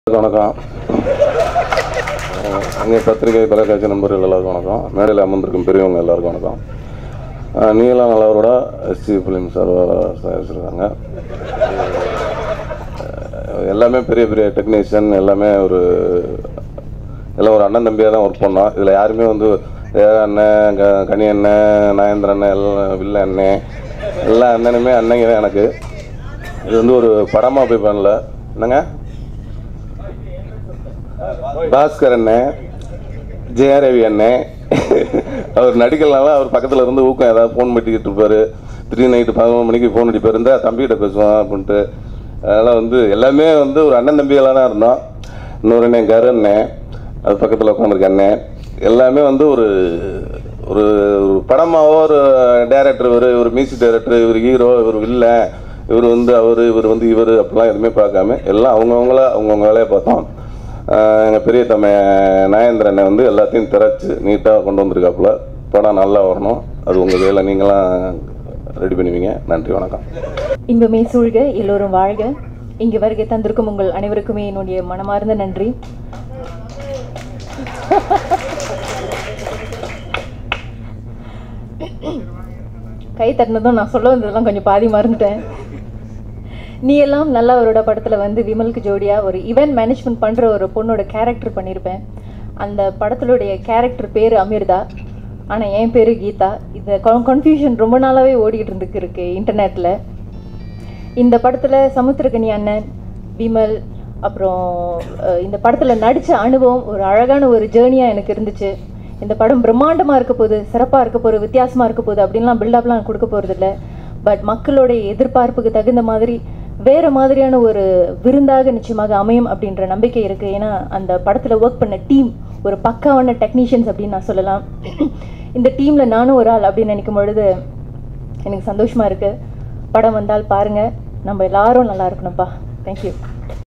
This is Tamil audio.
வணக்கம் அஹ் அங்கே பத்திரிகை தொலைக்காட்சி நண்பர்கள் எல்லாருக்கும் வணக்கம் மேடையில் அமர்ந்திருக்கும் பெரியவங்க எல்லாருக்கும் வணக்கம் அஹ் நீலாம் நல்லவரோட எஸ்டி ஃபிலிம் சார் தயாரிச்சிருக்காங்க அஹ் எல்லாமே பெரிய பெரிய டெக்னீஷியன் எல்லாமே ஒரு எல்லாம் ஒரு அண்ணன் தம்பியாக தான் ஒர்க் பண்ணோம் இதில் யாருமே வந்து ஏ அண்ணன் க கனி அண்ணன் நயந்திர அண்ணன் எல்லாம் வில்ல அண்ணன் எல்லா அண்ணனுமே அண்ணங்க தான் எனக்கு இது வந்து ஒரு படமாக போய் பண்ணல என்னங்க பாஸ்கர் அண்ணன் ஜெயரவி அண்ணன் அவர் நடிக்கலாம் அவர் பக்கத்தில் இருந்து ஊக்கம் ஏதாவது ஃபோன் பண்ணிக்கிட்டு இருப்பாரு திடீர்னு நைட்டு பதினொன்று மணிக்கு ஃபோன் அடிப்பார் இருந்தா தம்பிகிட்ட பேசுவான் அப்படின்ட்டு அதனால் வந்து எல்லாமே வந்து ஒரு அண்ணன் தம்பிகளாக தான் இருந்தோம் இன்னொரு அண்ணன் கரு அண்ணன் அது பக்கத்தில் உட்காந்துருக்க அண்ணன் எல்லாமே வந்து ஒரு ஒரு ஒரு படமாவோ ஒரு டேரக்டர் இவர் இவர் மியூசிக் டைரக்டர் இவர் ஹீரோ இவர் வில்லன் இவர் வந்து அவர் இவர் வந்து இவர் அப்படிலாம் எதுவுமே பார்க்காம எல்லாம் அவங்கவுங்கள அவங்கவுங்க வேலையை பார்த்தோம் எங்கள் பெரிய தம்மை நாயந்திரனை வந்து எல்லாத்தையும் திரைச்சு நீட்டாக கொண்டு வந்திருக்காப்புல படம் நல்லா வரணும் அது உங்கள் வேலை நீங்களாம் ரெடி பண்ணுவீங்க நன்றி வணக்கம் இன்பமே சூழ்க எல்லோரும் வாழ்க இங்கு வருகை தந்திருக்கும் உங்கள் அனைவருக்குமே என்னுடைய மனமார்ந்த நன்றி கை தட்டினதும் நான் சொல்ல வந்ததெல்லாம் கொஞ்சம் பாதி மறந்துட்டேன் நீ எல்லாம் நல்லா அவரோட படத்தில் வந்து விமலுக்கு ஜோடியாக ஒரு ஈவென்ட் மேனேஜ்மெண்ட் பண்ணுற ஒரு பொண்ணோட கேரக்டர் பண்ணியிருப்பேன் அந்த படத்தினுடைய கேரக்டர் பேர் அமிர்தா ஆனால் என் பேர் கீதா இந்த கன்ஃபியூஷன் ரொம்ப நாளாகவே ஓடிக்கிட்டு இருந்துக்கு இருக்கு இன்டர்நெட்டில் இந்த படத்தில் சமுத்திரகனி அண்ணன் விமல் அப்புறம் அஹ், இந்த படத்தில் நடித்த அனுபவம் ஒரு அழகான ஒரு ஜேர்னியாக எனக்கு இருந்துச்சு இந்த படம் பிரம்மாண்டமாக இருக்க போகுது சிறப்பாக இருக்க போகுது வித்தியாசமாக இருக்க போகுது அப்படின்லாம் பில்டப்லாம் கொடுக்க போகிறதில்ல பட் மக்களுடைய எதிர்பார்ப்புக்கு தகுந்த மாதிரி வேறு மாதிரியான ஒரு விருந்தாக நிச்சயமாக அமையும் அப்படின்ற நம்பிக்கை இருக்குது ஏன்னா அந்த படத்தில் ஒர்க் பண்ண டீம் ஒரு பக்காவான டெக்னீஷியன்ஸ் அப்படின்னு நான் சொல்லலாம் இந்த டீமில் நானும் ஒரு ஆள் அப்படின்னு நினைக்கும் பொழுது எனக்கு சந்தோஷமாக இருக்குது படம் வந்தால் பாருங்கள் நம்ம எல்லாரும் நல்லா இருக்கணும்ப்பா தேங்க்யூ